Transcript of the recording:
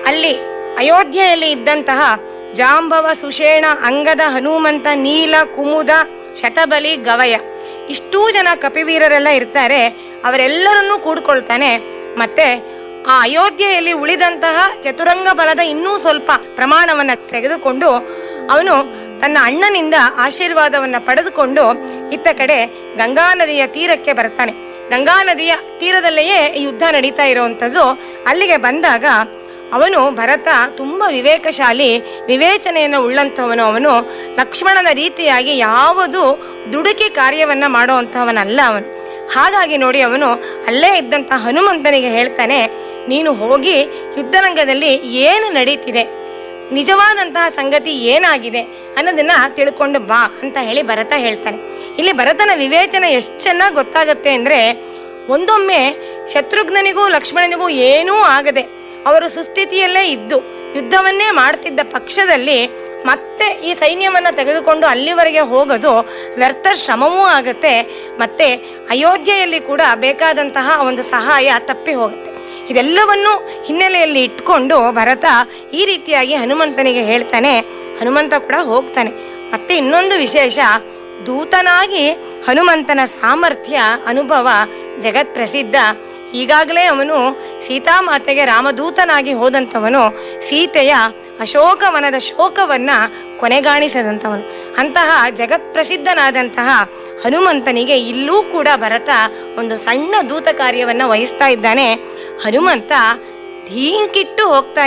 ಅಲ್ಲಿ ಅಯೋಧ್ಯೆಯಲ್ಲಿ ಇದ್ದಂತಹ ಜಾಂಬವ ಸುಷೇಣ ಅಂಗದ ಹನುಮಂತ ನೀಲ ಕುಮುದ ಶತಬಲಿ ಗವಯ ಇಷ್ಟೂ ಜನ ಕಪಿವೀರರೆಲ್ಲ ಇರ್ತಾರೆ ಅವರೆಲ್ಲರನ್ನೂ ಕೂಡ್ಕೊಳ್ತಾನೆ ಮತ್ತೆ ಆ ಅಯೋಧ್ಯೆಯಲ್ಲಿ ಉಳಿದಂತಹ ಚತುರಂಗ ಬಲದ ಇನ್ನೂ ಸ್ವಲ್ಪ ಪ್ರಮಾಣವನ್ನ ತೆಗೆದುಕೊಂಡು ಅವನು ತನ್ನ ಅಣ್ಣನಿಂದ ಆಶೀರ್ವಾದವನ್ನ ಪಡೆದುಕೊಂಡು ಇತ್ತ ಕಡೆ ಗಂಗಾ ನದಿಯ ತೀರಕ್ಕೆ ಬರ್ತಾನೆ ಗಂಗಾ ನದಿಯ ತೀರದಲ್ಲಿಯೇ ಈ ಯುದ್ಧ ನಡೀತಾ ಇರುವಂಥದ್ದು ಅಲ್ಲಿಗೆ ಬಂದಾಗ ಅವನು ಭರತ ತುಂಬ ವಿವೇಕಶಾಲಿ ವಿವೇಚನೆಯನ್ನು ಉಳ್ಳಂಥವನು ಅವನು ಲಕ್ಷ್ಮಣನ ರೀತಿಯಾಗಿ ಯಾವುದು ದುಡುಕಿ ಕಾರ್ಯವನ್ನ ಮಾಡುವಂಥವನಲ್ಲ ಅವನು ಹಾಗಾಗಿ ನೋಡಿ ಅವನು ಅಲ್ಲೇ ಇದ್ದಂಥ ಹನುಮಂತನಿಗೆ ಹೇಳ್ತಾನೆ ನೀನು ಹೋಗಿ ಯುದ್ಧರಂಗದಲ್ಲಿ ಏನು ನಡೀತಿದೆ ನಿಜವಾದಂತಹ ಸಂಗತಿ ಏನಾಗಿದೆ ಅನ್ನೋದನ್ನ ತಿಳ್ಕೊಂಡು ಬಾ ಅಂತ ಹೇಳಿ ಭರತ ಹೇಳ್ತಾನೆ ಇಲ್ಲಿ ಭರತನ ವಿವೇಚನೆ ಎಷ್ಟು ಚೆನ್ನಾಗಿ ಗೊತ್ತಾಗುತ್ತೆ ಅಂದ್ರೆ ಒಂದೊಮ್ಮೆ ಶತ್ರುಘ್ನನಿಗೂ ಲಕ್ಷ್ಮಣನಿಗೂ ಏನೂ ಆಗದೆ ಅವರು ಸುಸ್ಥಿತಿಯಲ್ಲೇ ಇದ್ದು ಯುದ್ಧವನ್ನೇ ಮಾಡ್ತಿದ್ದ ಪಕ್ಷದಲ್ಲಿ ಮತ್ತೆ ಈ ಸೈನ್ಯವನ್ನ ತೆಗೆದುಕೊಂಡು ಅಲ್ಲಿವರೆಗೆ ಹೋಗೋದು ವ್ಯರ್ಥ ಶ್ರಮವೂ ಆಗತ್ತೆ ಮತ್ತೆ ಅಯೋಧ್ಯೆಯಲ್ಲಿ ಕೂಡ ಬೇಕಾದಂತಹ ಒಂದು ಸಹಾಯ ತಪ್ಪಿ ಹೋಗುತ್ತೆ ಇದೆಲ್ಲವನ್ನು ಹಿನ್ನೆಲೆಯಲ್ಲಿ ಇಟ್ಕೊಂಡು ಭರತ ಈ ರೀತಿಯಾಗಿ ಹನುಮಂತನಿಗೆ ಹೇಳ್ತಾನೆ ಹನುಮಂತ ಕೂಡ ಹೋಗ್ತಾನೆ ಮತ್ತೆ ಇನ್ನೊಂದು ವಿಶೇಷ ದೂತನಾಗಿ ಹನುಮಂತನ ಸಾಮರ್ಥ್ಯ ಅನುಭವ ಜಗತ್ ಪ್ರಸಿದ್ಧ ಈಗಾಗಲೇ ಅವನು ಸೀತಾಮಾತೆಗೆ ರಾಮದೂತನಾಗಿ ಹೋದಂಥವನು ಸೀತೆಯ ಅಶೋಕವನದ ಶೋಕವನ್ನ ಕೊನೆಗಾಣಿಸದಂಥವನು ಅಂತಹ ಜಗತ್ ಪ್ರಸಿದ್ಧನಾದಂತಹ ಹನುಮಂತನಿಗೆ ಇಲ್ಲೂ ಕೂಡ ಭರತ ಒಂದು ಸಣ್ಣ ದೂತ ಕಾರ್ಯವನ್ನ ವಹಿಸ್ತಾ ಇದ್ದಾನೆ ಹನುಮಂತ ಧೀಂಕಿಟ್ಟು ಹೋಗ್ತಾ